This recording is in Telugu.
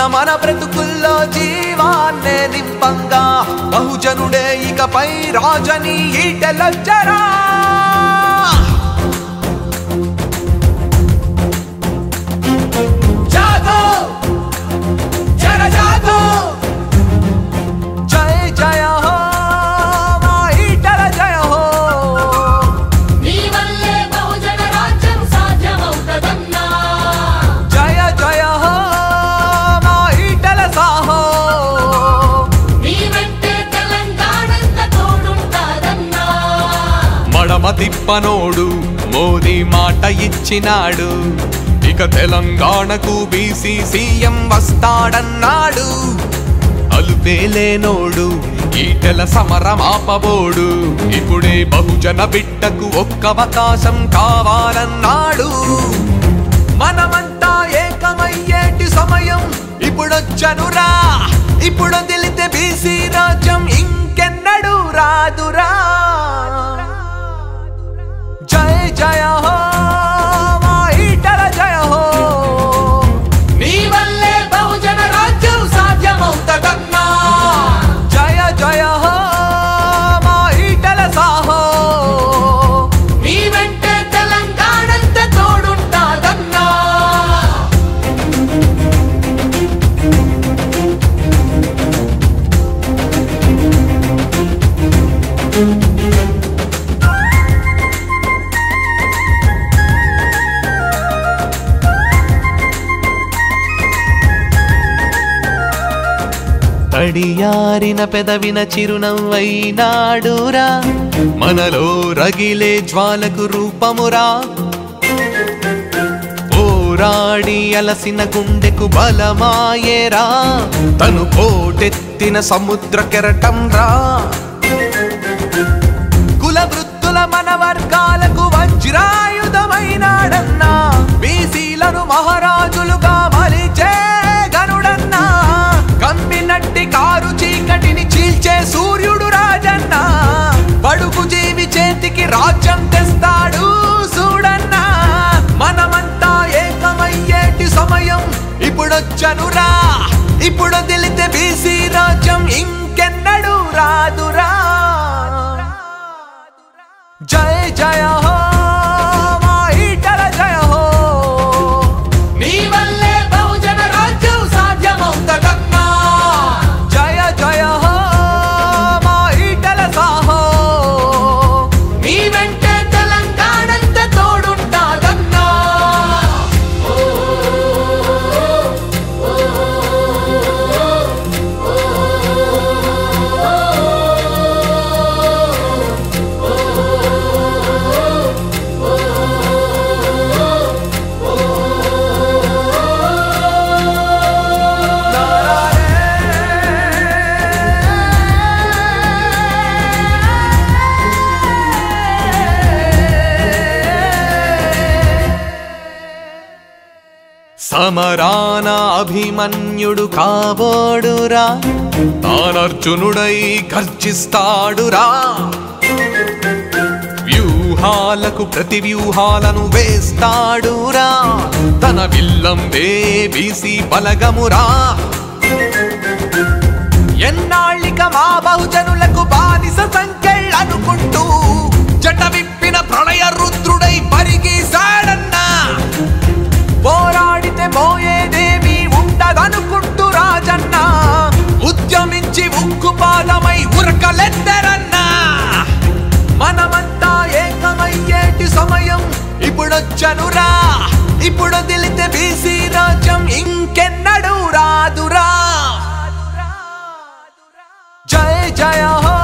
మన బ్రతుకుల్లో జీవాన్నే నింపంగా బహుజనుడే ఇకపై రాజని ఈటెలొచ్చరా జాగో జన జాగో జయ జయ హో మా ఈటల జయ హో నీ వల్లే బహుజన రాజ్యం సాధ్యమవుతదన్నా జయ జయ హో మా ఈటల సాహో నీ వెంటే తెలంగాణంత తోడుంటాదన్నా మడమ తిప్పనోడు మోదీ మాట ఇచ్చినాడు ఇక తెలంగాణకు బీసీ సీఎం వస్తాడన్నాడు అలుపేలేనోడు ఈటెల సమరమాపబోడు ఇప్పుడే బహుజన బిడ్డకు ఒక్క అవకాశం కావాలన్నాడు మనమంతా ఏకమయ్యేటి సమయం ఇప్పుడొచ్చనురా ఇప్పుడు తెలితే బీసీ రాజ్యం ఇంకెన్నడూ రాదురా జయ జయ హో మా ఈటల జయ హో నీ వల్లే బహుజన రాజ్యం సాధ్యమవుతదన్నా జయ జయ హో మా ఈటల సాహో నీ వెంటే తెలంగాణంత తోడుంటాదన్నా తడియారిన పెదవిన చిరునవ్వైనాడురా మనలో రగిలే జ్వాలకు రూపమురా పోరాడి అలసిన గుండెకు బలమాయేరా తను కోటెత్తిన సముద్ర కెరటం రా కుల వృత్తుల మన వర్గాలకు వజ్రాయుధమైనాడన్నా బీసీలను మహారాజులుగా మలిచే గనుడన్నా కమ్మినట్టి కారు చీకటిని చీల్చే సూర్యుడు రాజన్నా బడుగు జీవి చేతికి రాజ్యం తెస్తాడు చూడన్నా మనమంతా ఏకమయ్యేటి సమయం ఇప్పుడొచ్చనురా ఇప్పుడు తెలితే బీసీ రాజ్యం ఇంకెన్నడూ రాదురా జయ జయ హో మా ఈటల జయ హో నీ వల్లే బహుజన రాజ్యం సాధ్యమవుతదన్నా జయ జయ హో మా ఈటల సాహో నీ వెంటే తెలంగాణంత తోడుంటాదన్నా సమరాన అభిమన్యుడు కాబోడురా తానర్జునుడై గర్జిస్తాడురా వ్యూహాలకు ప్రతి వ్యూహాలను వేస్తాడురా తన విల్లం బీసీ బలగమురా ఎన్నాళ్ళిక మా బహుజనులకు బానిస సంఖ్యలనుకుంటూ జట విప్పిన ప్రళయ రుద్రుడై పరిగీశాడన్నా పోరాడితే పోయేదేమీ ఉండదనుకుంటూ రాజన్న ఉద్యమించి ఉక్కుపాదమై ఉరకలెత్తరన్నా మనమంతా ఏకమయ్యేటి సమయం ఇప్పుడొచ్చనురా ఇప్పుడు తెలితే బీసీ రాజ్యం ఇంకెన్నడూ రాదురా జయ జయ హో